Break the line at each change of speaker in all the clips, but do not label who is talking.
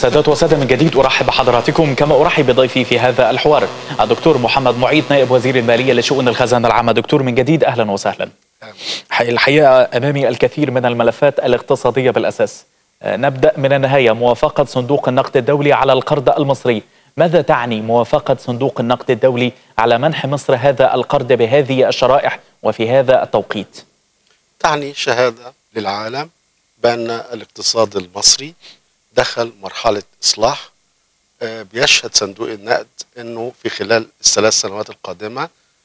سادات وسادة من جديد أرحب بحضراتكم كما أرحب بضيفي في هذا الحوار الدكتور محمد معيط نائب وزير المالية لشؤون الخزانة العامة دكتور من جديد أهلا وسهلا الحقيقة أمامي الكثير من الملفات الاقتصادية بالأساس نبدأ من النهاية موافقة صندوق النقد الدولي على القرض المصري ماذا تعني موافقة صندوق النقد الدولي على منح مصر هذا القرض بهذه الشرائح وفي هذا التوقيت
تعني شهادة للعالم بأن الاقتصاد المصري دخل مرحلة إصلاح بيشهد صندوق النقد أنه في خلال الثلاث سنوات القادمة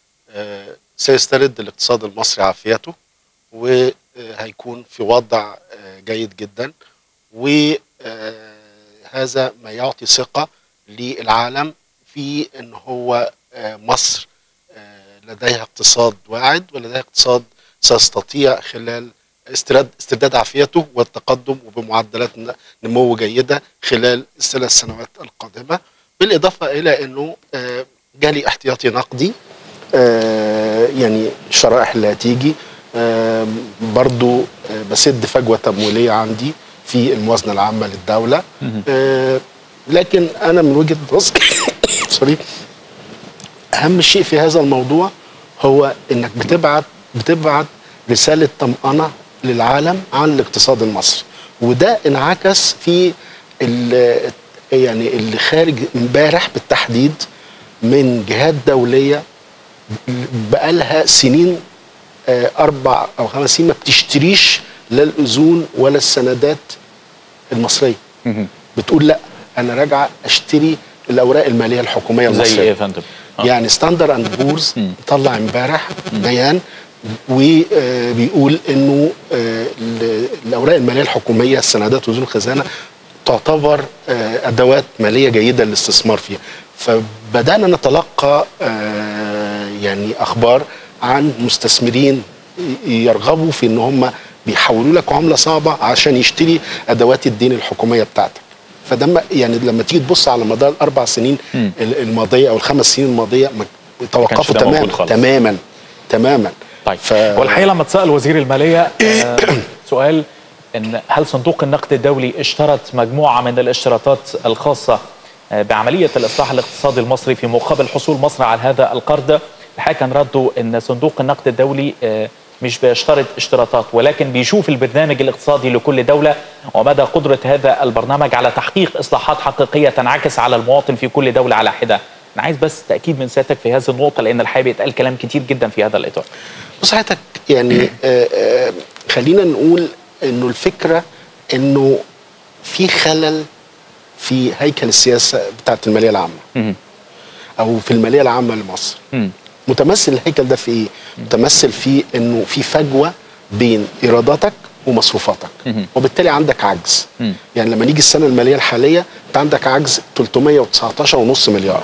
سيسترد الاقتصاد المصري عافيته وهيكون في وضع جيد جدا وهذا ما يعطي ثقة للعالم في أن هو مصر لديها اقتصاد واعد ولديها اقتصاد سيستطيع خلال استرداد استرداد عافيته والتقدم وبمعدلات نمو جيده خلال الثلاث سنوات القادمه بالاضافه الى انه جالي احتياطي نقدي يعني الشرائح اللي هتيجي برضو بسد فجوه تمويليه عندي في الموازنه العامه للدوله لكن انا من وجهه نظري سوري اهم شيء في هذا الموضوع هو انك بتبعت بتبعت رساله طمانه للعالم عن الاقتصاد المصري وده انعكس في يعني اللي خارج امبارح بالتحديد من جهات دوليه بقالها سنين اربع او خمس سنين ما بتشتريش لا الاذون ولا السندات المصريه بتقول لا انا راجعه اشتري الاوراق الماليه الحكوميه المصريه
زي ايه يا فندم؟
يعني ستاندر اند بورز طلع امبارح بيان وبيقول انه الاوراق الماليه الحكوميه السندات وزن الخزانه تعتبر ادوات ماليه جيده للاستثمار فيها فبدانا نتلقى يعني اخبار عن مستثمرين يرغبوا في ان هم بيحولوا لك عمله صعبه عشان يشتري ادوات الدين الحكوميه بتاعتك فده يعني لما تيجي تبص على مدار الاربع سنين م. الماضيه او الخمس سنين الماضيه توقفوا تماما تماما تماما
طيب ف... والحقيقه لما تسال وزير الماليه آه سؤال ان هل صندوق النقد الدولي اشترط مجموعه من الاشتراطات الخاصه آه بعمليه الاصلاح الاقتصادي المصري في مقابل حصول مصر على هذا القرض الحقيقه كان رده ان صندوق النقد الدولي آه مش بيشترط اشتراطات ولكن بيشوف البرنامج الاقتصادي لكل دولة ومدى قدرة هذا البرنامج على تحقيق إصلاحات حقيقية تنعكس على المواطن في كل دولة على حدة أنا عايز بس تأكيد من سيادتك في هذه النقطة لأن الحقيقة بيتقال كلام كتير جدا في هذا الإطار
بص حضرتك يعني آآ آآ خلينا نقول إنه الفكرة إنه في خلل في هيكل السياسة بتاعت المالية العامة أو في المالية العامة لمصر متمثل الهيكل ده في ايه؟ متمثل في انه في فجوه بين ايراداتك ومصروفاتك وبالتالي عندك عجز يعني لما نيجي السنه الماليه الحاليه انت عندك عجز 319.5 مليار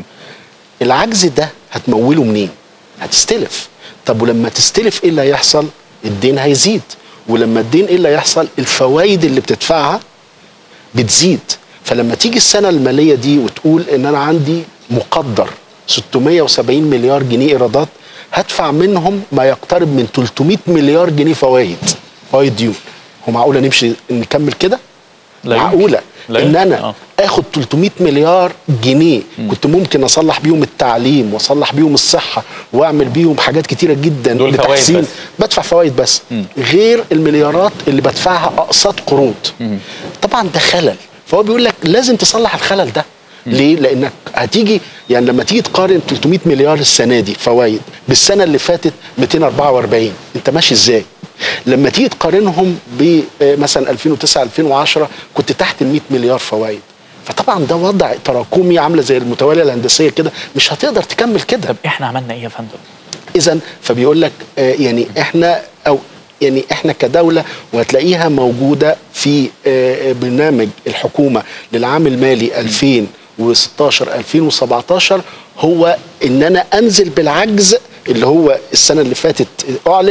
العجز ده هتموله منين؟ هتستلف طب ولما تستلف ايه اللي هيحصل؟ الدين هيزيد ولما الدين ايه اللي هيحصل؟ الفوائد اللي بتدفعها بتزيد فلما تيجي السنه الماليه دي وتقول ان انا عندي مقدر 670 مليار جنيه ايرادات هدفع منهم ما يقترب من 300 مليار جنيه فوائد فوائد ديون هو معقوله نمشي نكمل كده معقوله
لا
ان انا آه. اخد 300 مليار جنيه م. كنت ممكن اصلح بيهم التعليم واصلح بيهم الصحه واعمل بيهم حاجات كتيره جدا
دول
لتحسين
بس.
بدفع فوائد بس م. غير المليارات اللي بدفعها اقساط قروض م. طبعا ده خلل فهو بيقول لك لازم تصلح الخلل ده ليه؟ لانك هتيجي يعني لما تيجي تقارن 300 مليار السنه دي فوائد بالسنه اللي فاتت 244 انت ماشي ازاي؟ لما تيجي تقارنهم بمثلا 2009 2010 كنت تحت ال 100 مليار فوائد فطبعا ده وضع تراكمي عامله زي المتواليه الهندسيه كده مش هتقدر تكمل كده
طب احنا عملنا ايه يا فندم؟
اذا فبيقول لك آه يعني احنا او يعني احنا كدوله وهتلاقيها موجوده في آه برنامج الحكومه للعام المالي 2016 2017 هو ان انا انزل بالعجز اللي هو السنه اللي فاتت اعلن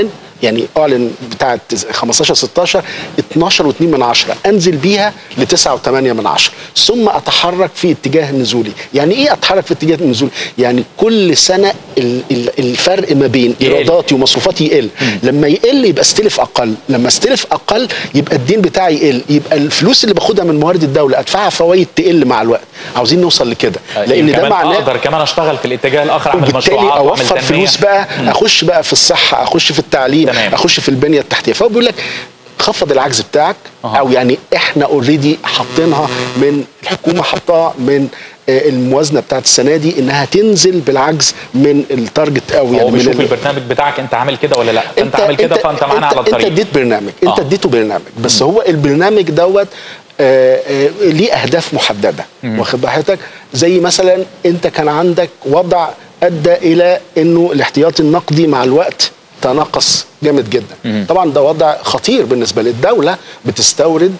يعني اعلن بتاعه 15 16 12 و2 من عشرة انزل بيها ل 9 و8 من عشرة ثم اتحرك في اتجاه نزولي يعني ايه اتحرك في اتجاه النزول يعني كل سنه ال- ال- الفرق ما بين
يقل.
ايراداتي ومصروفاتي يقل لما يقل يبقى استلف اقل لما استلف اقل يبقى الدين بتاعي يقل يبقى الفلوس اللي باخدها من موارد الدوله ادفعها فوائد تقل مع الوقت عاوزين نوصل لكده لان ده
كمان
معناه
اقدر كمان اشتغل في الاتجاه الاخر اعمل
وبالتالي
مشروعات واعمل
اوفر
تنمية.
فلوس بقى اخش بقى في الصحه اخش في التعليم
تمام.
اخش في البنيه التحتيه فهو بيقول لك خفض العجز بتاعك
أها.
او يعني احنا اوريدي حاطينها من الحكومه حطاها من آه، الموازنه بتاعت السنه دي انها تنزل بالعجز من التارجت او
هو
يعني من
بيشوف
ال-
البرنامج بتاعك انت عامل كده ولا لا انت, عامل كده فانت معانا على
انت
الطريق
اديت برنامج انت
آه.
اديته برنامج بس هو البرنامج دوت آه، آه، ليه اهداف محدده واخد بال حضرتك زي مثلا انت كان عندك وضع ادى الى انه الاحتياطي النقدي مع الوقت تناقص جامد جدا طبعا ده وضع خطير بالنسبه للدوله بتستورد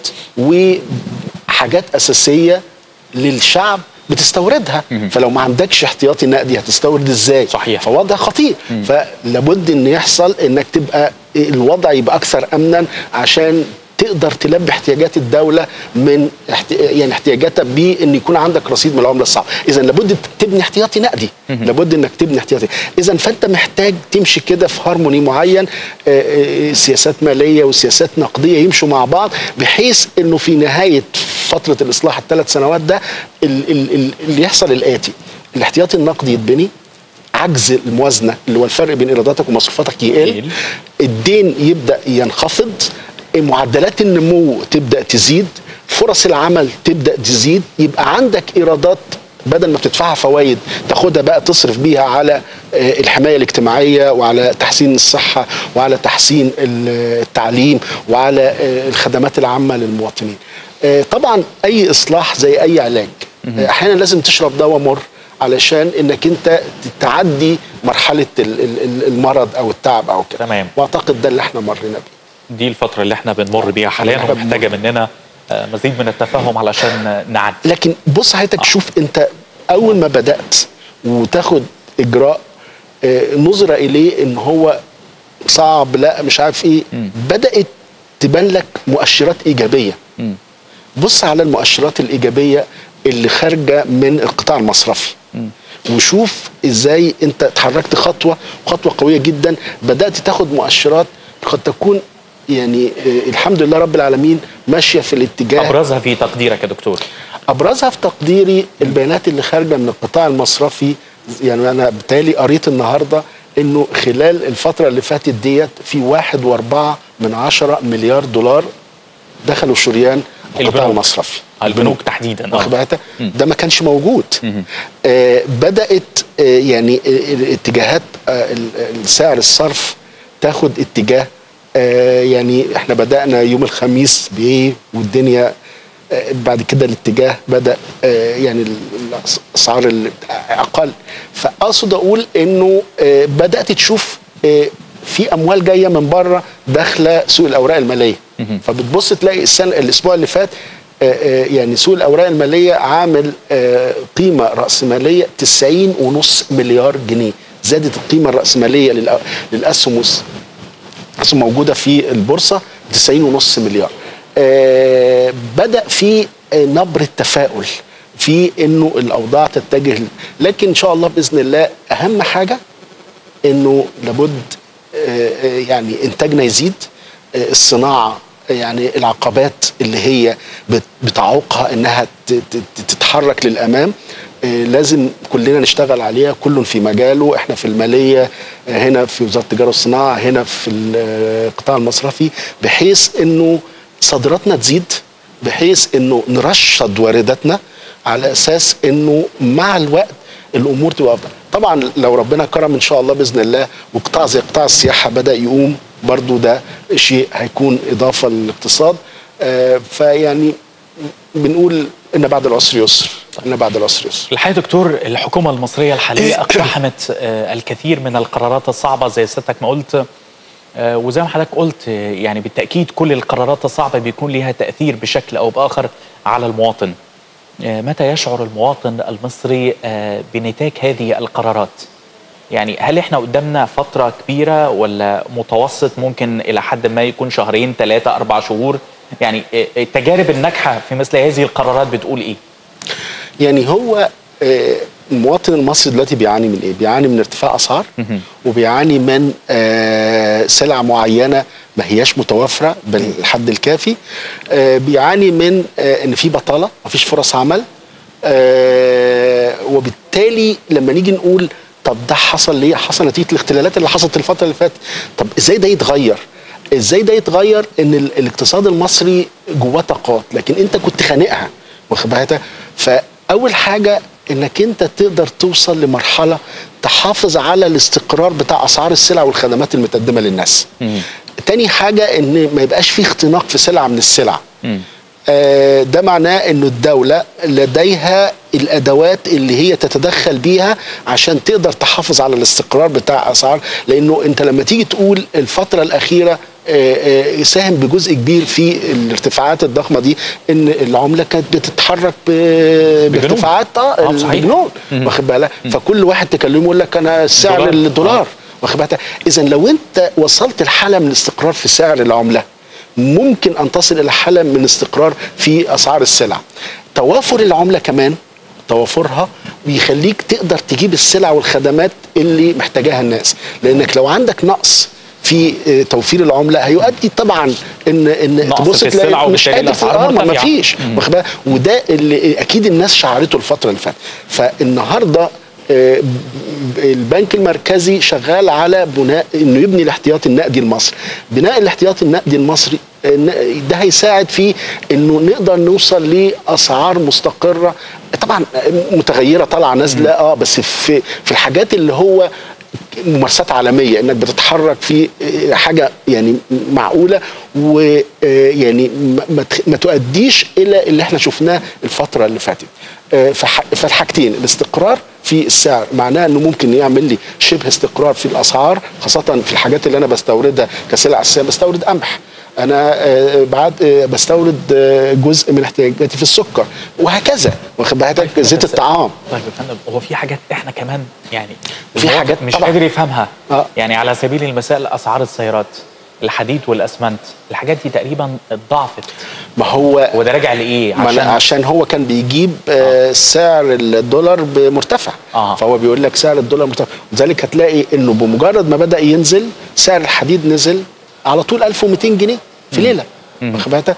وحاجات اساسيه للشعب بتستوردها فلو ما عندكش احتياطي نقدي هتستورد ازاي
صحيح.
فوضع خطير فلابد ان يحصل انك تبقى الوضع يبقى اكثر امنا عشان تقدر تلبي احتياجات الدوله من احت... يعني احتياجاتها بان يكون عندك رصيد من العمله الصعبه، اذا لابد تبني احتياطي نقدي، لابد انك تبني احتياطي، اذا فانت محتاج تمشي كده في هارموني معين آه، آه، سياسات ماليه وسياسات نقديه يمشوا مع بعض بحيث انه في نهايه فتره الاصلاح الثلاث سنوات ده ال- ال- ال- اللي يحصل الاتي الاحتياطي النقدي يتبني عجز الموازنه اللي هو الفرق بين ايراداتك ومصروفاتك يقل
يقل.
الدين يبدا ينخفض معدلات النمو تبدا تزيد فرص العمل تبدا تزيد يبقى عندك ايرادات بدل ما بتدفعها فوائد تاخدها بقى تصرف بيها على آه، الحمايه الاجتماعيه وعلى تحسين الصحه وعلى تحسين ال- التعليم وعلى آه، الخدمات العامه للمواطنين. آه، طبعا اي اصلاح زي اي علاج آه، احيانا لازم تشرب دواء مر علشان انك انت تعدي مرحله ال- ال- ال- المرض او التعب او كده
تمام.
واعتقد ده اللي احنا مرينا بيه
دي الفتره اللي احنا بنمر بيها حاليا
إحنا
ومحتاجه مننا آه، مزيد من التفاهم علشان نعدي
لكن بص حضرتك شوف انت اول ما بدات وتاخد اجراء آه، نظر اليه ان هو صعب لا مش عارف ايه بدات تبان لك مؤشرات ايجابيه بص على المؤشرات الايجابيه اللي خارجه من القطاع المصرفي وشوف ازاي انت اتحركت خطوه خطوه قويه جدا بدات تاخد مؤشرات قد تكون يعني آه، الحمد لله رب العالمين ماشيه في الاتجاه
ابرزها في تقديرك يا دكتور
ابرزها في تقديري البيانات اللي خارجه من القطاع المصرفي يعني انا بالتالي قريت النهارده انه خلال الفتره اللي فاتت ديت في واحد واربعة من عشرة مليار دولار دخلوا شريان القطاع
البنوك.
المصرفي
البنوك تحديدا
واخد
آه.
بالك؟ ده ما كانش موجود آه بدات آه يعني ال- الاتجاهات آه ال- ال- سعر الصرف تاخد اتجاه آه يعني احنا بدانا يوم الخميس بايه والدنيا آه بعد كده الاتجاه بدا آه يعني ال- الاسعار ال- اقل فاقصد اقول انه آه بدات تشوف آه في اموال جايه من بره داخله سوق الاوراق الماليه فبتبص تلاقي السنه الاسبوع اللي فات آه، آه، يعني سوق الاوراق الماليه عامل آه، قيمه راسماليه 90 ونص مليار جنيه زادت القيمه الراسماليه للأ- للاسهم والس- الاسهم موجوده في البورصه 90 ونص مليار آه، بدا في آه، نبره تفاؤل في انه الاوضاع تتجه لكن ان شاء الله باذن الله اهم حاجه انه لابد آه، آه، يعني انتاجنا يزيد آه، الصناعه يعني العقبات اللي هي بت- بتعوقها انها ت- ت- تتحرك للامام آه، لازم كلنا نشتغل عليها كل في مجاله احنا في الماليه آه، هنا في وزاره التجاره والصناعه هنا في القطاع المصرفي بحيث انه صادراتنا تزيد بحيث انه نرشد وارداتنا على اساس انه مع الوقت الامور تبقى افضل طبعا لو ربنا كرم ان شاء الله باذن الله وقطاع زي قطاع السياحه بدا يقوم برضو ده شيء هيكون اضافه للاقتصاد آه فيعني بنقول ان بعد العسر يسر ان بعد العسر يسر
الحقيقه دكتور الحكومه المصريه الحاليه اقتحمت آه، الكثير من القرارات الصعبه زي سيادتك ما قلت آه، وزي ما حضرتك قلت آه، يعني بالتاكيد كل القرارات الصعبه بيكون لها تاثير بشكل او باخر على المواطن آه، متى يشعر المواطن المصري آه، بنتاج هذه القرارات يعني هل احنا قدامنا فتره كبيره ولا متوسط ممكن الى حد ما يكون شهرين ثلاثه اربع شهور يعني آه، التجارب الناجحه في مثل هذه القرارات بتقول ايه
يعني هو آه، المواطن المصري دلوقتي بيعاني من ايه؟ بيعاني من ارتفاع اسعار وبيعاني من آه، سلع معينه ما هياش متوفره بالحد الكافي آه، بيعاني من آه، ان في بطاله ما فيش فرص عمل آه، وبالتالي لما نيجي نقول طب ده حصل ليه؟ حصل نتيجه الاختلالات اللي حصلت الفتره اللي فاتت طب ازاي ده يتغير؟ ازاي ده يتغير ان ال- الاقتصاد المصري جواه طاقات لكن انت كنت خانقها واخد بالك فاول حاجه انك انت تقدر توصل لمرحله تحافظ على الاستقرار بتاع اسعار السلع والخدمات المتقدمه للناس تاني حاجه ان ما يبقاش في اختناق في سلعه من السلع آه، ده معناه انه الدولة لديها الادوات اللي هي تتدخل بيها عشان تقدر تحافظ على الاستقرار بتاع اسعار لانه انت لما تيجي تقول الفترة الاخيرة آه، آه، ساهم بجزء كبير في الارتفاعات الضخمة دي ان العملة كانت بتتحرك ب-
بجنون.
بارتفاعات اه
آه، صحيح.
بجنون
مم.
واخد بالك فكل واحد تكلمه يقول لك انا سعر
دولار.
الدولار واخد بالك اذا لو انت وصلت لحالة من الاستقرار في سعر العملة ممكن ان تصل الى حاله من الاستقرار في اسعار السلع. توافر العمله كمان توافرها بيخليك تقدر تجيب السلع والخدمات اللي محتاجاها الناس، لانك لو عندك نقص في آه، توفير العمله هيؤدي طبعا ان ان
نقص
تبص
في
تلاقي
السلع
مش
وبالتالي
قادر
الأسعار
آه، ما
مرتفعة.
فيش واخد بالك؟ وده اللي اكيد الناس شعرته الفتره اللي فاتت فالنهارده آه، ب- البنك المركزي شغال على بناء انه يبني الاحتياطي النقدي المصري بناء الاحتياطي النقدي المصري آه، ن- ده هيساعد في انه نقدر نوصل لاسعار مستقره طبعا آه، متغيره طالعه نازله اه بس في في الحاجات اللي هو ممارسات عالميه انك بتتحرك في آه، حاجه يعني معقوله ويعني ما تخ- ما تؤديش الى اللي احنا شفناه الفتره اللي فاتت آه، فح- فالحاجتين الاستقرار في السعر معناه انه ممكن يعمل لي شبه استقرار في الاسعار خاصه في الحاجات اللي انا بستوردها كسلع اساسيه بستورد قمح انا آه، بعد آه، بستورد آه، جزء من احتياجاتي في السكر وهكذا واخد بالك زيت الطعام
طيب يا فندم هو في حاجات احنا كمان يعني
في
المواطن
حاجات
مش
طبعاً.
قادر يفهمها
آه.
يعني على سبيل المثال اسعار السيارات الحديد والاسمنت الحاجات دي تقريبا اتضاعفت
ما هو
وده راجع لايه
عشان,
عشان
عشان هو كان بيجيب آه سعر الدولار مرتفع
آه.
فهو بيقول لك سعر الدولار مرتفع لذلك هتلاقي انه بمجرد ما بدا ينزل سعر الحديد نزل على طول 1200 جنيه في ليله واخد بالك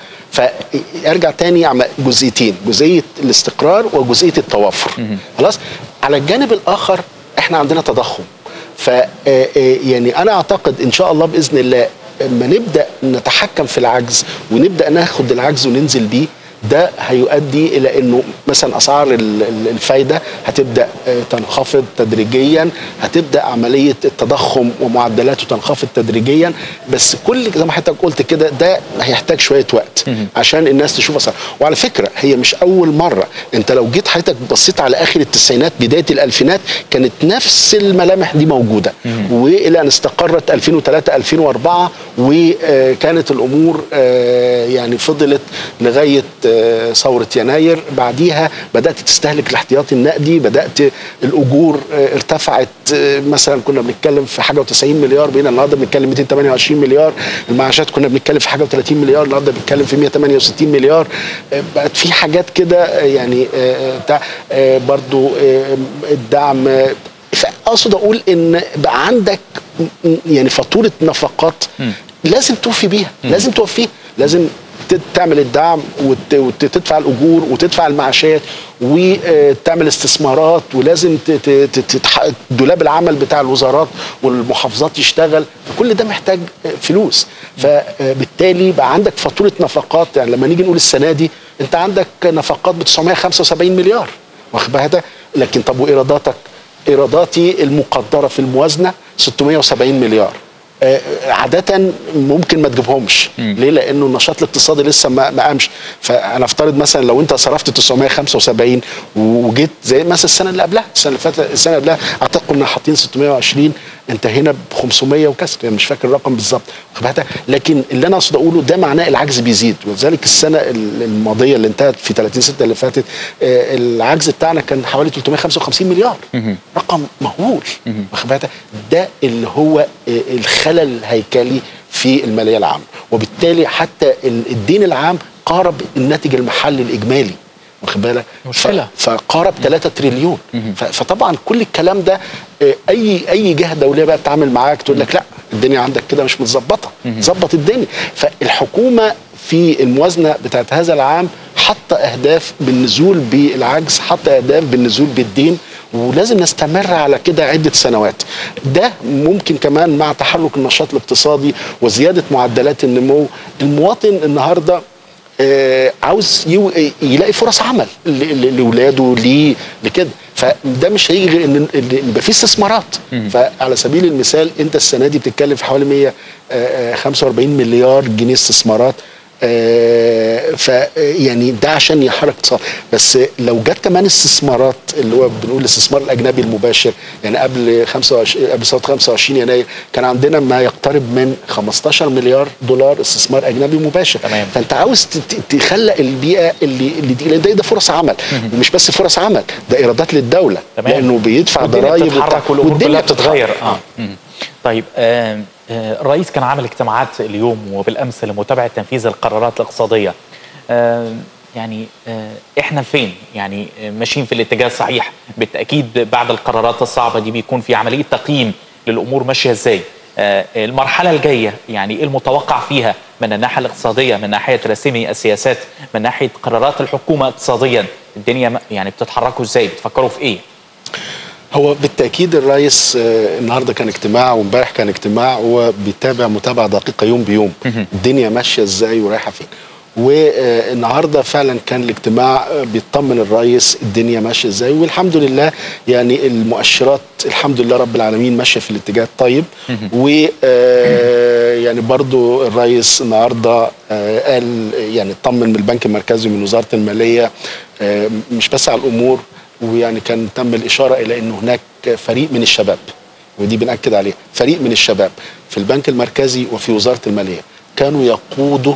فارجع تاني اعمل جزئيتين جزئيه الاستقرار وجزئيه التوافر خلاص على الجانب الاخر احنا عندنا تضخم ف آه، آه، يعني انا اعتقد ان شاء الله باذن الله لما نبدا نتحكم في العجز ونبدا ناخد العجز وننزل بيه ده هيؤدي الى انه مثلا اسعار ال- ال- الفايده هتبدا آه، تنخفض تدريجيا هتبدا عمليه التضخم ومعدلاته تنخفض تدريجيا بس كل زي ما حضرتك قلت كده ده هيحتاج شويه وقت عشان الناس تشوف اسعار وعلى فكره هي مش اول مره انت لو جيت حضرتك بصيت على اخر التسعينات بدايه الالفينات كانت نفس الملامح دي موجوده والى ان استقرت 2003 2004 وكانت الامور آه، يعني فضلت لغايه آه، ثوره يناير بعديها بدات تستهلك الاحتياطي النقدي بدات الاجور آه، ارتفعت آه، مثلا كنا بنتكلم في حاجه و90 مليار بقينا النهارده بنتكلم 228 مليار المعاشات كنا بنتكلم في حاجه و30 مليار النهارده بنتكلم في 168 مليار آه، بقت في حاجات كده آه، يعني آه، بتاع آه، برضو آه، الدعم آه، فاقصد اقول ان بقى عندك م- يعني فاتوره نفقات لازم توفي بيها لازم توفيها لازم ت- تعمل الدعم وت- وتدفع الاجور وتدفع المعاشات وتعمل استثمارات ولازم ت- ت- ت- تتح- دولاب العمل بتاع الوزارات والمحافظات يشتغل كل ده محتاج فلوس فبالتالي بقى عندك فاتوره نفقات يعني لما نيجي نقول السنه دي انت عندك نفقات ب 975 مليار واخد بالك لكن طب وايراداتك ايراداتي المقدره في الموازنه 670 مليار آه، عاده ممكن ما تجيبهمش ليه لانه النشاط الاقتصادي لسه ما ما قامش فانا افترض مثلا لو انت صرفت 975 وجيت زي مثلا السنه اللي قبلها السنه اللي فاتت السنه اللي قبلها اعتقد كنا حاطين 620 انت هنا ب 500 وكسر يعني مش فاكر الرقم بالظبط واخد بالك؟ لكن اللي انا اقصد اقوله ده معناه العجز بيزيد ولذلك السنه ال- الماضيه اللي انتهت في 30 6 اللي فاتت آه، العجز بتاعنا كان حوالي 355 مليار رقم مهول واخد بالك؟ ده اللي هو آه، الخلل الهيكلي في الماليه العامه وبالتالي حتى ال- الدين العام قارب الناتج المحلي الاجمالي واخد بالك
مشكلة.
ف- فقارب 3 تريليون ف- فطبعا كل الكلام ده آه، اي اي جهه دوليه بقى بتتعامل معاك تقول لك لا الدنيا عندك كده مش متظبطه ظبط الدنيا فالحكومه في الموازنه بتاعت هذا العام حاطه اهداف بالنزول بالعجز حاطه اهداف بالنزول بالدين ولازم نستمر على كده عده سنوات ده ممكن كمان مع تحرك النشاط الاقتصادي وزياده معدلات النمو المواطن النهارده آه، عاوز يو- يلاقي فرص عمل ل- ل- لاولاده ليه لكده فده مش هيجي غير ان إن يبقى في استثمارات فعلى سبيل المثال انت السنه دي بتتكلم في حوالي 145 مليار جنيه استثمارات آه، ف يعني ده عشان يحرك اقتصاد بس لو جت كمان استثمارات اللي هو بنقول الاستثمار الاجنبي المباشر يعني قبل 25 قبل سنه 25 يناير كان عندنا ما يقترب من 15 مليار دولار استثمار اجنبي مباشر
تمام.
فانت عاوز ت- ت- تخلق البيئه اللي اللي دي لأن ده, ده فرص عمل ومش بس فرص عمل ده ايرادات للدوله
تمام.
لانه بيدفع
والدنيا
ضرائب
بتتحرك والامور كلها
بتتحرك.
بتتغير اه مم. طيب آه آه الرئيس كان عامل اجتماعات اليوم وبالامس لمتابعه تنفيذ القرارات الاقتصاديه آه يعني آه احنا فين يعني آه، ماشيين في الاتجاه الصحيح بالتاكيد بعد القرارات الصعبه دي بيكون في عمليه تقييم للامور ماشيه ازاي آه المرحله الجايه يعني ايه المتوقع فيها من الناحيه الاقتصاديه من ناحيه رسمي السياسات من ناحيه قرارات الحكومه اقتصاديا الدنيا م- يعني بتتحركوا ازاي بتفكروا في ايه
هو بالتاكيد الرئيس آه، النهارده كان اجتماع وامبارح كان اجتماع هو بيتابع متابعه دقيقه يوم بيوم الدنيا ماشيه ازاي ورايحه فين والنهارده فعلا كان الاجتماع آه، بيطمن الرئيس الدنيا ماشيه ازاي والحمد لله يعني المؤشرات الحمد لله رب العالمين ماشيه في الاتجاه الطيب و آه، يعني برضو الرئيس النهارده آه، قال يعني اطمن من البنك المركزي من وزاره الماليه آه، مش بس على الامور ويعني كان تم الإشارة إلى أن هناك فريق من الشباب ودي بنأكد عليها فريق من الشباب في البنك المركزي وفي وزارة المالية كانوا يقودوا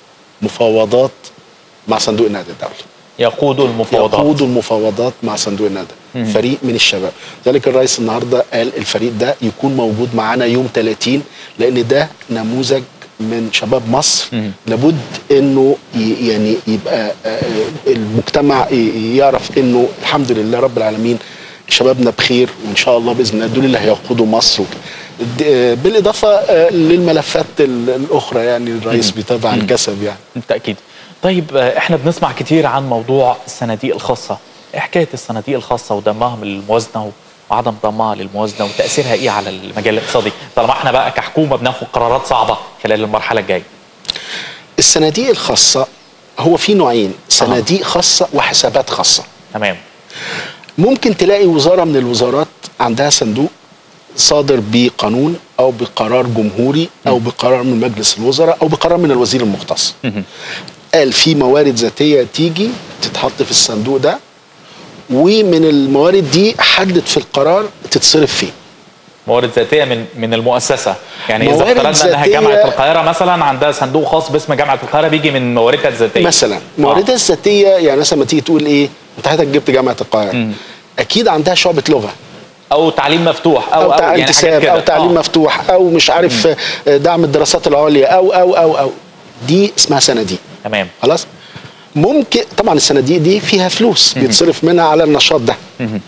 مفاوضات مع صندوق النقد الدولي
يقودوا المفاوضات
يقودوا المفاوضات مع صندوق النقد فريق من الشباب ذلك الرئيس النهارده قال الفريق ده يكون موجود معانا يوم 30 لان ده نموذج من شباب مصر لابد انه ي- يعني يبقى آه، المجتمع ي- يعرف انه الحمد لله رب العالمين شبابنا بخير وان شاء الله باذن الله دول اللي هيقودوا مصر د- آه، بالاضافه آه، للملفات ال- الاخرى يعني الرئيس بيتابع الكسب يعني
بالتاكيد طيب آه، احنا بنسمع كتير عن موضوع الصناديق الخاصه إيه حكايه الصناديق الخاصه وضمها للموازنه وعدم ضمها للموازنه وتاثيرها ايه على المجال الاقتصادي طالما احنا بقى كحكومه بناخد قرارات صعبه خلال المرحله الجايه
الصناديق الخاصه هو في نوعين صناديق خاصه وحسابات خاصه
تمام
ممكن تلاقي وزاره من الوزارات عندها صندوق صادر بقانون او بقرار جمهوري او بقرار من مجلس الوزراء او بقرار من الوزير المختص قال في موارد ذاتيه تيجي تتحط في الصندوق ده ومن الموارد دي حدد في القرار تتصرف فين
موارد ذاتيه من من المؤسسه يعني اذا
موارد
افترضنا انها
ذاتية-
جامعه القاهره مثلا عندها صندوق خاص باسم جامعه القاهره بيجي من مواردها الذاتيه
مثلا مواردها الذاتيه يعني مثلا ما تيجي تقول ايه انت حضرتك جبت جامعه القاهره اكيد عندها شعبه لغه
او تعليم مفتوح او
او,
او,
تع...
يعني
انتساب
حاجات كده.
او تعليم
آه.
مفتوح او مش عارف آه، دعم الدراسات العليا او او او او دي اسمها صناديق
تمام
خلاص ممكن طبعا الصناديق دي فيها فلوس بيتصرف منها على النشاط ده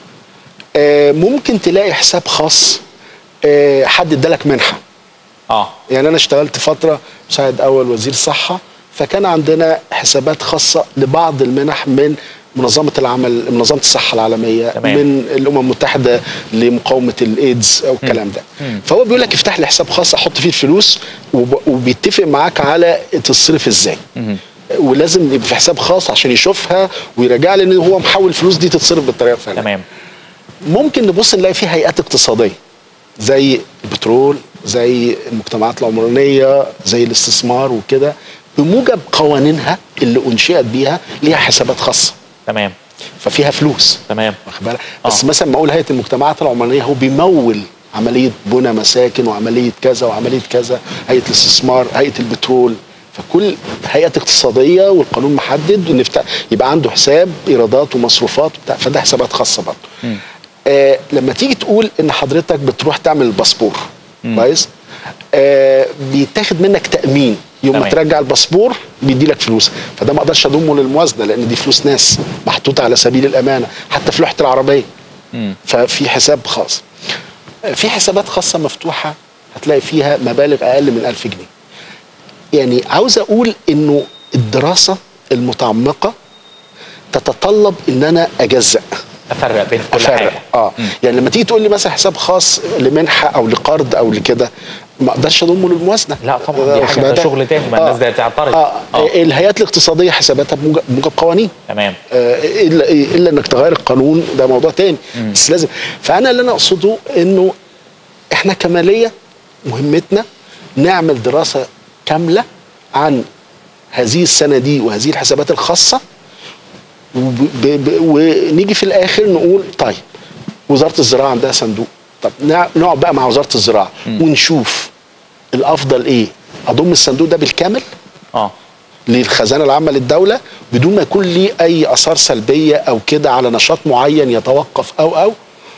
آه ممكن تلاقي حساب خاص آه حد ادالك منحه
اه
يعني انا اشتغلت فتره مساعد اول وزير صحه فكان عندنا حسابات خاصه لبعض المنح من منظمه العمل منظمه الصحه العالميه
تمام.
من الامم المتحده لمقاومه الايدز او الكلام ده فهو بيقول لك افتح لي حساب خاص احط فيه الفلوس وب- وبيتفق معاك على تصرف ازاي ولازم يبقى في حساب خاص عشان يشوفها ويراجع لي ان هو محول الفلوس دي تتصرف بالطريقه الفلانيه
تمام
ممكن نبص نلاقي فيه هيئات اقتصاديه زي البترول زي المجتمعات العمرانيه زي الاستثمار وكده بموجب قوانينها اللي انشئت بيها ليها حسابات خاصه
تمام
ففيها فلوس
تمام
واخد بالك بس
آه.
مثلا ما اقول هيئه المجتمعات العمرانيه هو بيمول عمليه بنى مساكن وعمليه كذا وعمليه كذا هيئه الاستثمار هيئه البترول فكل هيئه اقتصاديه والقانون محدد ان يفتح- يبقى عنده حساب ايرادات ومصروفات وبتاع فده حسابات خاصه برضه آه لما تيجي تقول ان حضرتك بتروح تعمل الباسبور كويس آه بيتاخد منك تامين يوم ما
تمام.
ترجع الباسبور بيدي لك فلوس فده ما اقدرش اضمه للموازنه لان دي فلوس ناس محطوطه على سبيل الامانه حتى في لوحه العربيه
مم.
ففي حساب خاص آه، في حسابات خاصه مفتوحه هتلاقي فيها مبالغ اقل من 1000 جنيه يعني عاوز اقول انه الدراسه المتعمقه تتطلب ان انا اجزأ
افرق بين كل
افرق
حاجه
اه يعني لما تيجي تقول لي مثلا حساب خاص لمنحه او لقرض او لكده ما اقدرش اضمه للموازنه
لا طبعا دي
واخد
حاجه ده
بالك؟
شغل تاني ما الناس ده تعترض
اه,
آه.
الهيئات الاقتصاديه حساباتها بموجب بموجب قوانين
تمام
آه، الا الا انك تغير القانون ده موضوع تاني بس لازم فانا اللي انا اقصده انه احنا كماليه مهمتنا نعمل دراسه كامله عن هذه السنه دي وهذه الحسابات الخاصه وب- ب- ب- ونيجي في الاخر نقول طيب وزاره الزراعه عندها صندوق طب نع- نقعد بقى مع وزاره الزراعه ونشوف الافضل ايه اضم الصندوق ده بالكامل
اه
للخزانه العامه للدوله بدون ما يكون ليه اي اثار سلبيه او كده على نشاط معين يتوقف او او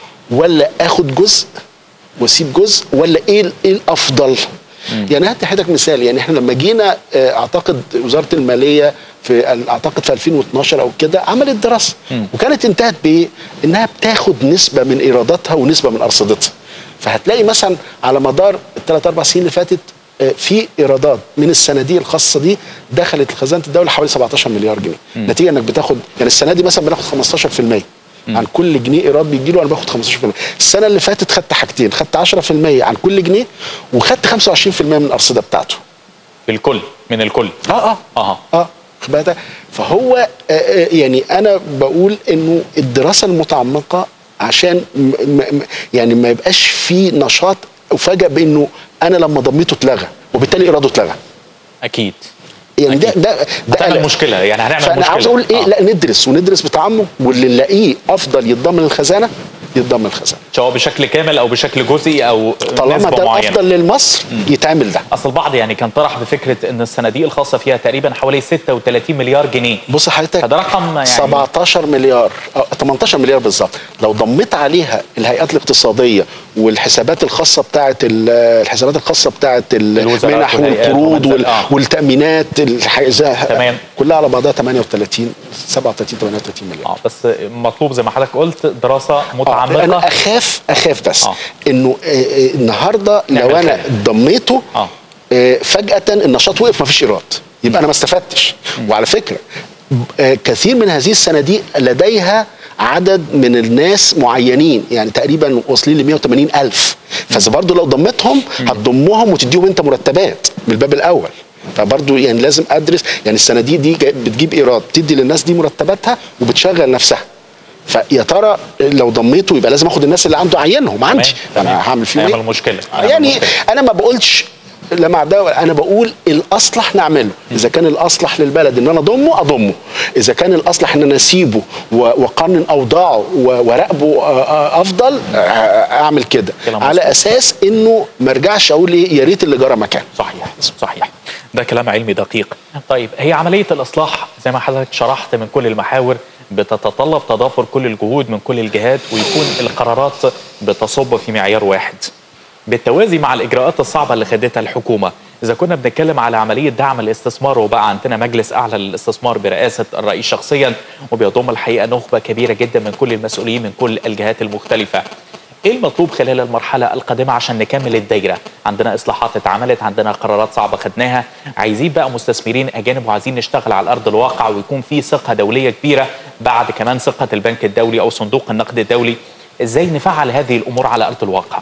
ولا اخد جزء واسيب جزء ولا ايه ال- ايه الافضل يعني هات حضرتك مثال يعني احنا لما جينا آه، اعتقد وزاره الماليه في ال- اعتقد في 2012 او كده عملت دراسه وكانت انتهت بايه؟ انها بتاخد نسبه من ايراداتها ونسبه من ارصدتها فهتلاقي مثلا على مدار الثلاث اربع سنين اللي فاتت آه، في ايرادات من الصناديق الخاصه دي دخلت لخزانه الدوله حوالي 17 مليار جنيه نتيجه انك بتاخد يعني السنه دي مثلا بناخد 15% عن كل جنيه ايراد بيجي له انا باخد 15% السنه اللي فاتت خدت حاجتين خدت 10% عن كل جنيه وخدت 25% من الارصده بتاعته
الكل من الكل
اه اه
اه
اه خد بالك؟ فهو آه، آه، يعني انا بقول انه الدراسه المتعمقه عشان م م يعني ما يبقاش في نشاط افاجئ بانه انا لما ضميته اتلغى وبالتالي ايراده اتلغى
اكيد
يعني ده ده ده
هتعمل
قلق.
مشكله يعني هنعمل
فانا
مشكله
عاوز اقول ايه
آه.
لا ندرس وندرس بتعمق واللي نلاقيه افضل يتضمن الخزانه يتضمن الخزانه
سواء بشكل كامل او بشكل جزئي او
طالما
نسبه
ده
معينه
افضل لمصر يتعمل ده
اصل البعض يعني كان طرح بفكره ان الصناديق الخاصه فيها تقريبا حوالي 36 مليار جنيه
بص حضرتك
فده رقم يعني
17 مليار أو 18 مليار بالظبط لو ضميت عليها الهيئات الاقتصاديه والحسابات الخاصه بتاعه ال- الحسابات الخاصه بتاعه
الوزارات
المنح
والهيئات
والقروض
ومنزل-
وال-
آه.
والتامينات الح-
تمام.
كلها على بعضها 38 37 38 مليار
اه بس مطلوب زي ما حضرتك قلت دراسه
آه،
متعمقه
انا اخاف اخاف بس
آه.
انه آه، آه، النهارده
نعمل
لو انا
خير.
ضميته
آه.
آه، فجاه النشاط وقف مفيش ايراد يبقى انا ما استفدتش وعلى فكره آه، كثير من هذه الصناديق لديها عدد من الناس معينين يعني تقريبا واصلين ل 180 الف فاذا برضو لو ضمتهم هتضمهم وتديهم انت مرتبات من الباب الاول فبرضو يعني لازم ادرس يعني الصناديق دي جاي- بتجيب ايراد بتدي للناس دي مرتباتها وبتشغل نفسها فيا ترى لو ضميته يبقى لازم اخد الناس اللي عنده اعينهم عندي
تمام.
انا هعمل فيهم
هيعمل
ايه
مشكله هيعمل
يعني
مشكلة.
انا ما بقولش لا مع ده ولا- انا بقول الاصلح نعمله اذا كان الاصلح للبلد ان انا اضمه اضمه اذا كان الاصلح ان انا اسيبه و- واقنن اوضاعه و- وراقبه آه، آه، افضل آه، اعمل كده
كلام
على
مظبوط.
اساس انه ما ارجعش اقول ايه يا ريت اللي جرى مكان
صحيح صحيح ده كلام علمي دقيق طيب هي عملية الإصلاح زي ما حضرتك شرحت من كل المحاور بتتطلب تضافر كل الجهود من كل الجهات ويكون القرارات بتصب في معيار واحد بالتوازي مع الإجراءات الصعبة اللي خدتها الحكومة إذا كنا بنتكلم على عملية دعم الاستثمار وبقى عندنا مجلس أعلى للاستثمار برئاسة الرئيس شخصيا وبيضم الحقيقة نخبة كبيرة جدا من كل المسؤولين من كل الجهات المختلفة ايه المطلوب خلال المرحله القادمه عشان نكمل الدايره عندنا اصلاحات اتعملت عندنا قرارات صعبه خدناها عايزين بقى مستثمرين اجانب وعايزين نشتغل على ارض الواقع ويكون في ثقه دوليه كبيره بعد كمان ثقه البنك الدولي او صندوق النقد الدولي ازاي نفعل هذه الامور على ارض الواقع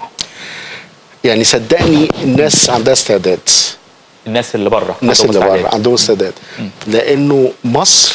يعني صدقني الناس عندها استعداد
الناس اللي بره
الناس
عندهم
اللي
استعداد.
بره عندهم استعداد لانه مصر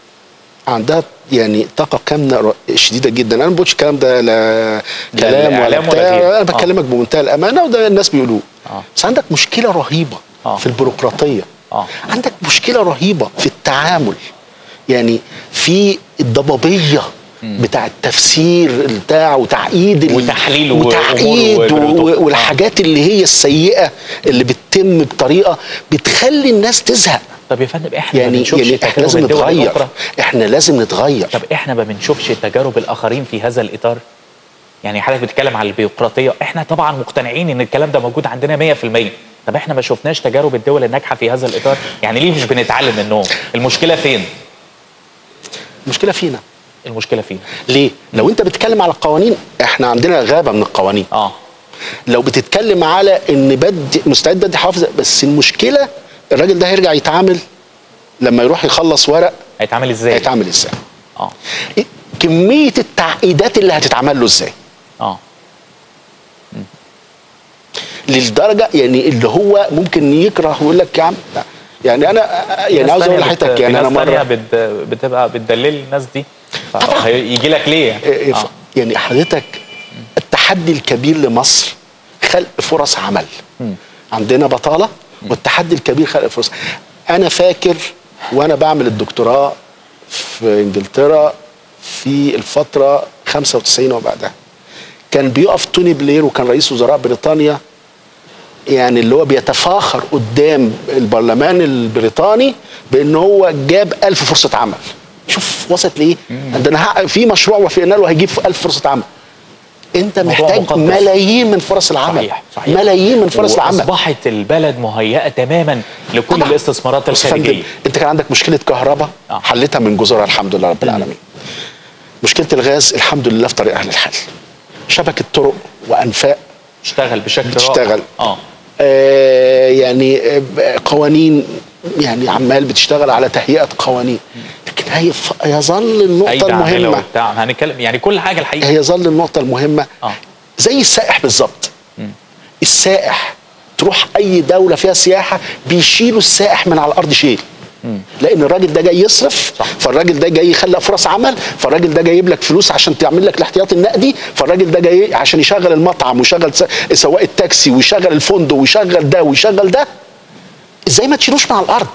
عندها يعني طاقه كامنه ر- شديده جدا انا ما بقولش الكلام ده لا كلام ولا
الإعلام ولا
بتاع
غيره.
انا بكلمك بمنتهى الامانه وده الناس بيقولوه
آه.
بس عندك مشكله رهيبه
آه.
في البيروقراطيه
آه.
عندك مشكله رهيبه في التعامل يعني في الضبابيه بتاع التفسير بتاع وتعقيد ال-
وتحليل و-
وتعقيد
أمور
و-
وبروتوكول.
و- والحاجات اللي هي السيئه اللي بتتم بطريقه بتخلي الناس تزهق
طب يا فندم احنا ما
يعني
بنشوفش
يعني احنا
تجارب
لازم
الدول
نتغير
الأخرى؟
احنا لازم نتغير
طب احنا ما بنشوفش تجارب الاخرين في هذا الاطار يعني حضرتك بتتكلم على البيروقراطيه احنا طبعا مقتنعين ان الكلام ده موجود عندنا 100% طب احنا ما شفناش تجارب الدول الناجحه في هذا الاطار يعني ليه مش بنتعلم منهم المشكله فين
المشكله فينا
المشكله فين
ليه لو انت بتتكلم على القوانين احنا عندنا غابه من القوانين
اه
لو بتتكلم على ان بدي مستعد بدي حافظ بس المشكله الراجل ده هيرجع يتعامل لما يروح يخلص ورق
هيتعامل ازاي
هيتعامل ازاي
اه
كميه التعقيدات اللي هتتعمل له ازاي
اه
للدرجه يعني اللي هو ممكن يكره ويقول لك يا عم لا. يعني انا يعني
ناس
عاوز اقول
تانية بت-
لحضرتك
في
يعني انا
ناس تانية
مره
بت... بتبقى بتدلل الناس دي يجي لك ليه يعني؟
إيه،
آه.
يعني حضرتك التحدي الكبير لمصر خلق فرص عمل عندنا بطاله والتحدي الكبير خلق فرص انا فاكر وانا بعمل الدكتوراه في انجلترا في الفتره 95 وبعدها كان بيقف توني بلير وكان رئيس وزراء بريطانيا يعني اللي هو بيتفاخر قدام البرلمان البريطاني بان هو جاب ألف فرصه عمل شوف وصلت لايه ده انا هحقق في مشروع وافقنا له هيجيب ألف فرصه عمل انت
موضوع
محتاج
مقدس.
ملايين من فرص العمل
صحيح صحيح
ملايين من فرص العمل
اصبحت البلد مهيئه تماما لكل
طبعاً.
الاستثمارات
بص يا فندم،
الخارجيه
انت كان عندك مشكله كهرباء
آه.
حلتها من جذورها الحمد لله رب العالمين مشكله الغاز الحمد لله في طريقها للحل شبكه طرق وانفاق
اشتغل بشكل رائع
بتشتغل.
اه
آه، يعني آه، قوانين يعني عمال بتشتغل على تهيئه قوانين لكن هي ف- يظل النقطه
ايدي عامله
المهمه
وبتاع هنتكلم يعني كل حاجه الحقيقه
هي يظل النقطه المهمه
آه.
زي السائح بالظبط السائح تروح اي دوله فيها سياحه بيشيلوا السائح من على الارض شيل لان الراجل ده جاي يصرف
صح.
فالراجل ده جاي يخلق فرص عمل فالراجل ده جاي يجيب لك فلوس عشان تعمل لك الاحتياطي النقدي فالراجل ده جاي عشان يشغل المطعم ويشغل س- سواق التاكسي ويشغل الفندق ويشغل ده ويشغل ده ازاي ما تشيلوش من على الارض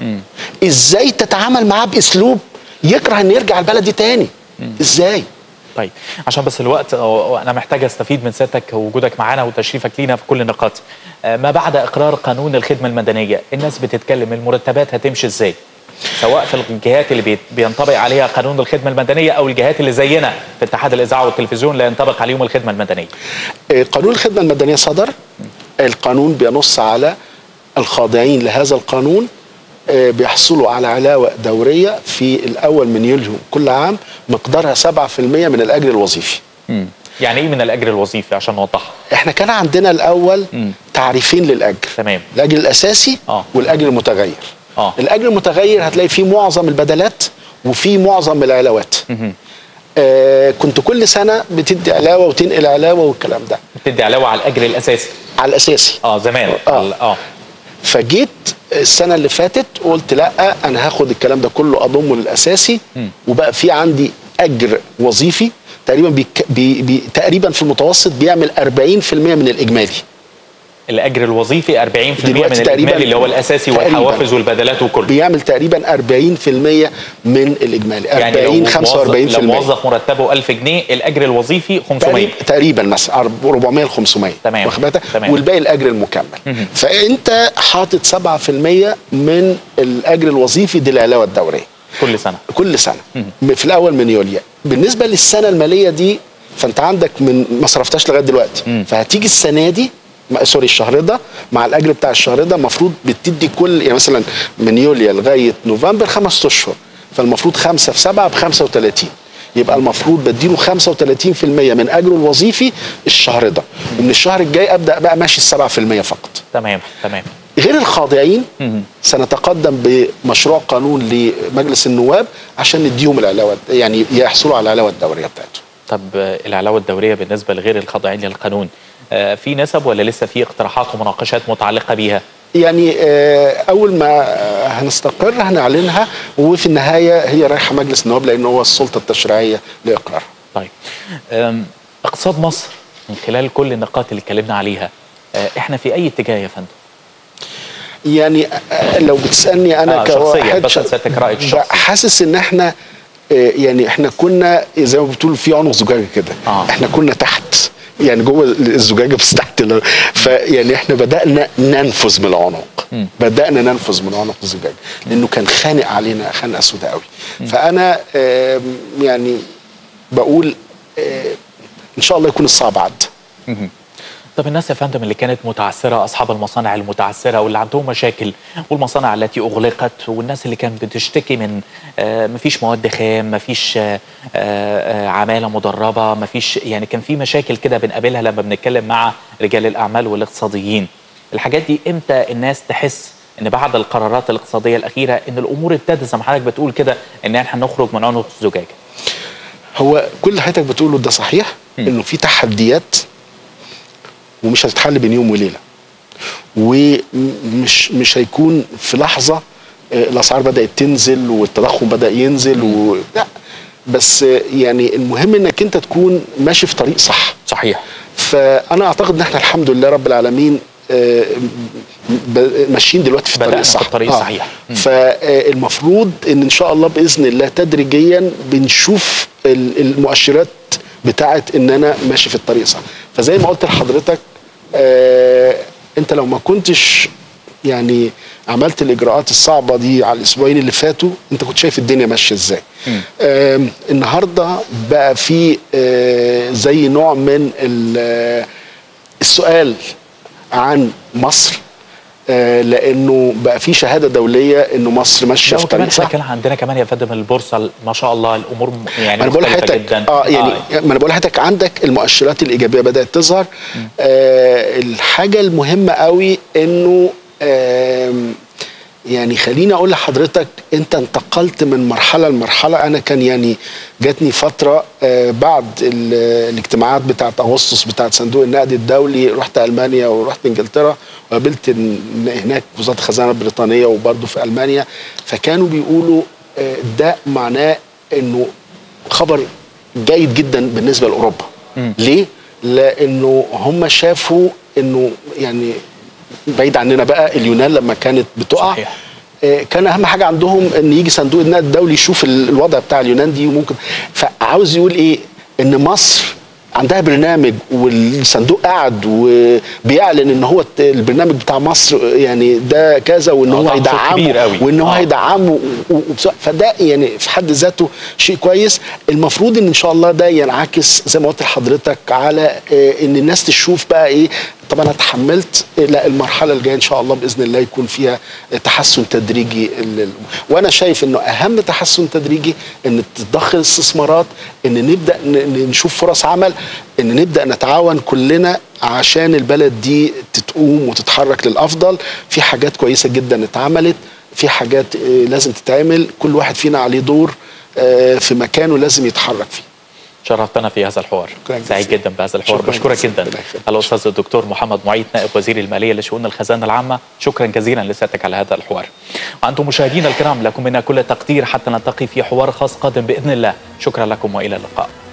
ازاي تتعامل معاه باسلوب يكره ان يرجع البلد دي تاني ازاي
طيب عشان بس الوقت آه، انا محتاج استفيد من سيادتك ووجودك معانا وتشريفك لينا في كل النقاط آه، ما بعد اقرار قانون الخدمه المدنيه الناس بتتكلم المرتبات هتمشي ازاي سواء في الجهات اللي بيت- بينطبق عليها قانون الخدمه المدنيه او الجهات اللي زينا في اتحاد الاذاعه والتلفزيون لا ينطبق عليهم الخدمه المدنيه
آه، قانون الخدمة المدنية صدر القانون بينص على الخاضعين لهذا القانون آه، بيحصلوا على علاوة دورية في الأول من يوليو كل عام مقدارها 7% من الأجر الوظيفي
يعني ايه من الاجر الوظيفي عشان نوضحها
احنا كان عندنا الأول
مم.
تعريفين للأجر
تمام
الأجر الأساسي
آه.
والأجر المتغير
آه.
الأجر المتغير هتلاقي فيه معظم البدلات وفيه معظم العلاوات آه كنت كل سنة بتدي علاوة وتنقل علاوة والكلام ده
بتدي علاوه على الاجر الاساسي
على الأساسي
اه زمان
آه.
ال- اه
فجيت السنه اللي فاتت قلت لا انا هاخد الكلام ده كله اضمه للاساسي وبقى في عندي اجر وظيفي تقريبا بيك بي بي تقريبا في المتوسط بيعمل 40% من الاجمالي
الاجر الوظيفي 40% من
دلوقتي تقريباً-
الاجمالي اللي هو الاساسي
تقريباً.
والحوافز والبدلات وكله
بيعمل تقريبا 40% من الاجمالي 40
لو
45%
موظف, لو موظف مرتبه 1000 جنيه الاجر الوظيفي 500
تقريبا, تقريبا مثلا 400 ل 500
تمام.
واخد بالك؟
تمام.
والباقي الاجر المكمل فانت حاطط 7% من الاجر الوظيفي دي العلاوه الدوريه
كل سنه
كل سنه في الاول من يوليو بالنسبه للسنه الماليه دي فانت عندك من ما صرفتهاش لغايه دلوقتي فهتيجي السنه دي ما- سوري الشهر ده مع الاجر بتاع الشهر ده المفروض بتدي كل يعني مثلا من يوليو لغايه نوفمبر خمس اشهر فالمفروض خمسه في سبعه ب 35 يبقى المفروض بديله 35% من اجره الوظيفي الشهر ده ومن الشهر الجاي ابدا بقى ماشي ال 7% فقط
تمام تمام
غير الخاضعين سنتقدم بمشروع قانون لمجلس النواب عشان نديهم العلاوه يعني يحصلوا على العلاوه الدوريه بتاعتهم
طب آه، العلاوه الدوريه بالنسبه لغير الخاضعين للقانون آه، في نسب ولا لسه في اقتراحات ومناقشات متعلقه بيها
يعني آه، اول ما آه، هنستقر هنعلنها وفي النهايه هي رايحه مجلس النواب لان هو السلطه التشريعيه لاقرارها
طيب أم، اقتصاد مصر من خلال كل النقاط اللي اتكلمنا عليها أه، آه، احنا في اي اتجاه يا فندم
يعني آه، لو بتسالني انا
آه، شخصياً،
كواحد
بس سيادتك رأيك الشخصي.
حاسس ان احنا آه، يعني احنا كنا زي ما بتقول في عنق زجاجه كده
آه.
احنا كنا تحت يعني جوه الزجاجه بس تحت ال- فيعني احنا بدانا ننفذ من العنق بدانا ننفذ من عنق الزجاجه لانه كان خانق علينا خنقه سوداء قوي فانا آم، يعني بقول آه، ان شاء الله يكون الصعب عدى
طب الناس يا فندم اللي كانت متعثرة أصحاب المصانع المتعثرة واللي عندهم مشاكل والمصانع التي أغلقت والناس اللي كانت بتشتكي من آه مفيش مواد خام مفيش آه آه عمالة مدربة مفيش يعني كان في مشاكل كده بنقابلها لما بنتكلم مع رجال الأعمال والاقتصاديين الحاجات دي إمتى الناس تحس ان بعد القرارات الاقتصاديه الاخيره ان الامور ابتدت زي ما حضرتك بتقول كده ان احنا نخرج من عنق الزجاجه
هو كل اللي حضرتك بتقوله ده صحيح انه في تحديات ومش هتتحل بين يوم وليله ومش مش هيكون في لحظه آه، الاسعار بدات تنزل والتضخم بدا ينزل و... لا بس آه، يعني المهم انك انت تكون ماشي في طريق صح
صحيح
فانا اعتقد ان احنا الحمد لله رب العالمين آه، ب- ماشيين دلوقتي في
بدأنا
الطريق
في
الصح
الطريق الصحيح. مم.
فالمفروض ان ان شاء الله باذن الله تدريجيا بنشوف ال- المؤشرات بتاعت ان انا ماشي في الطريق صح فزي ما قلت لحضرتك آه انت لو ما كنتش يعني عملت الاجراءات الصعبه دي على الاسبوعين اللي فاتوا انت كنت شايف الدنيا ماشيه ازاي آم، النهارده بقى في آه زي نوع من ال- آه، السؤال عن مصر آه، لانه بقى في شهاده دوليه انه مصر ماشيه
لا
في
وكمان
طريق
احنا
صح
كان عندنا كمان يا فندم البورصه ما شاء الله الامور م- يعني
ما انا بقول
مختلفة
لحضرتك
جدا
اه يعني ما انا بقول لحضرتك عندك المؤشرات الايجابيه بدات تظهر آه الحاجه المهمه قوي انه آم، يعني خليني اقول لحضرتك انت انتقلت من مرحله لمرحله انا كان يعني جاتني فتره آه بعد ال- الاجتماعات بتاعت اغسطس بتاعت صندوق النقد الدولي رحت المانيا ورحت انجلترا وقابلت ال- هناك وزاره الخزانه البريطانيه وبرضه في المانيا فكانوا بيقولوا آه ده معناه انه خبر جيد جدا بالنسبه لاوروبا ليه لانه هم شافوا انه يعني بعيد عننا بقى اليونان لما كانت بتقع
صحيح.
آه، كان اهم حاجه عندهم ان يجي صندوق النقد الدولي يشوف ال- الوضع بتاع اليونان دي وممكن فعاوز يقول ايه ان مصر عندها برنامج والصندوق قاعد وبيعلن ان هو الت- البرنامج بتاع مصر يعني ده كذا وان
آه،
هو
طبعاً صوت كبير
هيدعمه
قوي.
وان هو
آه.
هيدعمه و- وبس- فده يعني في حد ذاته شيء كويس المفروض ان ان شاء الله ده ينعكس زي ما قلت لحضرتك على آه، ان الناس تشوف بقى ايه طب انا اتحملت آه، لا المرحله الجايه ان شاء الله باذن الله يكون فيها آه، تحسن تدريجي ال- ال- وانا شايف انه اهم تحسن تدريجي ان تتضخ الاستثمارات ان نبدا ن- ن- نشوف فرص عمل ان نبدا نتعاون كلنا عشان البلد دي تتقوم وتتحرك للافضل في حاجات كويسه جدا اتعملت في حاجات آه، لازم تتعمل كل واحد فينا عليه دور آه، في مكانه لازم يتحرك فيه
شرفتنا في هذا الحوار
شكراً
سعيد
جزيلاً.
جدا بهذا الحوار
شكراً
بشكرك
جزيلاً.
جدا
ربنا يخليك.
الاستاذ الدكتور محمد معيط نائب وزير الماليه لشؤون الخزانه العامه شكرا جزيلا لسيادتك على هذا الحوار وانتم مشاهدينا الكرام لكم منا كل التقدير حتى نلتقي في حوار خاص قادم باذن الله شكرا لكم والى اللقاء